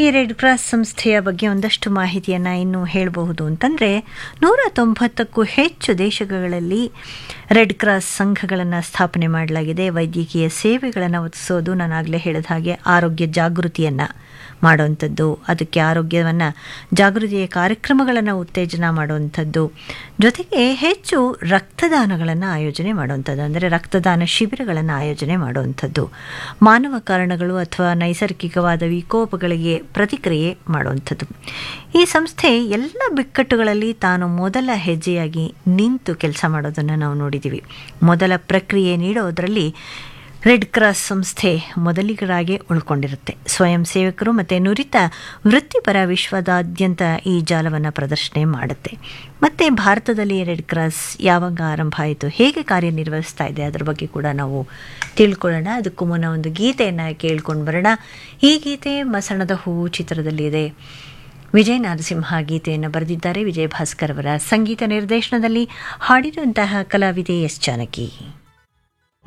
ಈ red cross ಸಂಸ್ಥೆಯ ಬಗ್ಗೆ ಒಂದಷ್ಟು ಮಾಹಿತಿಯನ್ನು ಇನ್ನು ಹೇಳಬಹುದು ಅಂತಂದರೆ ನೂರ ತೊಂಬತ್ತಕ್ಕೂ ಹೆಚ್ಚು ದೇಶಗಳಲ್ಲಿ ರೆಡ್ ಕ್ರಾಸ್ ಸಂಘಗಳನ್ನು ಸ್ಥಾಪನೆ ಮಾಡಲಾಗಿದೆ ವೈದ್ಯಕೀಯ ಸೇವೆಗಳನ್ನು ಒದಗಿಸೋದು ನಾನು ಆಗಲೇ ಹೇಳಿದ ಹಾಗೆ ಆರೋಗ್ಯ ಜಾಗೃತಿಯನ್ನು ಮಾಡುವಂಥದ್ದು ಅದಕ್ಕೆ ಆರೋಗ್ಯವನ್ನು ಜಾಗೃತಿಯ ಕಾರ್ಯಕ್ರಮಗಳನ್ನು ಉತ್ತೇಜನ ಮಾಡುವಂಥದ್ದು ಜೊತೆಗೆ ಹೆಚ್ಚು ರಕ್ತದಾನಗಳನ್ನು ಆಯೋಜನೆ ಮಾಡುವಂಥದ್ದು ಅಂದರೆ ರಕ್ತದಾನ ಶಿಬಿರಗಳನ್ನು ಆಯೋಜನೆ ಮಾಡುವಂಥದ್ದು ಮಾನವ ಕಾರಣಗಳು ಅಥವಾ ನೈಸರ್ಗಿಕವಾದ ವಿಕೋಪಗಳಿಗೆ ಪ್ರತಿಕ್ರಿಯೆ ಮಾಡುವಂಥದ್ದು ಈ ಸಂಸ್ಥೆ ಎಲ್ಲ ಬಿಕ್ಕಟ್ಟುಗಳಲ್ಲಿ ತಾನು ಮೊದಲ ಹೆಜ್ಜೆಯಾಗಿ ನಿಂತು ಕೆಲಸ ಮಾಡೋದನ್ನು ನಾವು ನೋಡಿದ್ದೀವಿ ಮೊದಲ ಪ್ರಕ್ರಿಯೆ ನೀಡೋದರಲ್ಲಿ ರೆಡ್ ಕ್ರಾಸ್ ಸಂಸ್ಥೆ ಮೊದಲಿಗರಾಗಿ ಉಳ್ಕೊಂಡಿರುತ್ತೆ ಸ್ವಯಂ ಸೇವಕರು ಮತ್ತು ನುರಿತ ವೃತ್ತಿಪರ ವಿಶ್ವದಾದ್ಯಂತ ಈ ಜಾಲವನ್ನು ಪ್ರದರ್ಶನೆ ಮಾಡುತ್ತೆ ಮತ್ತು ಭಾರತದಲ್ಲಿ ರೆಡ್ ಕ್ರಾಸ್ ಯಾವಾಗ ಆರಂಭ ಆಯಿತು ಹೇಗೆ ಕಾರ್ಯನಿರ್ವಹಿಸ್ತಾ ಇದೆ ಅದರ ಬಗ್ಗೆ ಕೂಡ ನಾವು ತಿಳ್ಕೊಳ್ಳೋಣ ಅದಕ್ಕೂ ಮುನ್ನ ಒಂದು ಗೀತೆಯನ್ನು ಕೇಳ್ಕೊಂಡು ಬರೋಣ ಈ ಗೀತೆ ಮಸಣದ ಹೂವು ಚಿತ್ರದಲ್ಲಿದೆ ವಿಜಯ ನರಸಿಂಹ ಗೀತೆಯನ್ನು ಬರೆದಿದ್ದಾರೆ ವಿಜಯ ಭಾಸ್ಕರ್ ಅವರ ಸಂಗೀತ ನಿರ್ದೇಶನದಲ್ಲಿ ಹಾಡಿರುವಂತಹ ಕಲಾವಿದೆ ಎಸ್ ಜಾನಕಿ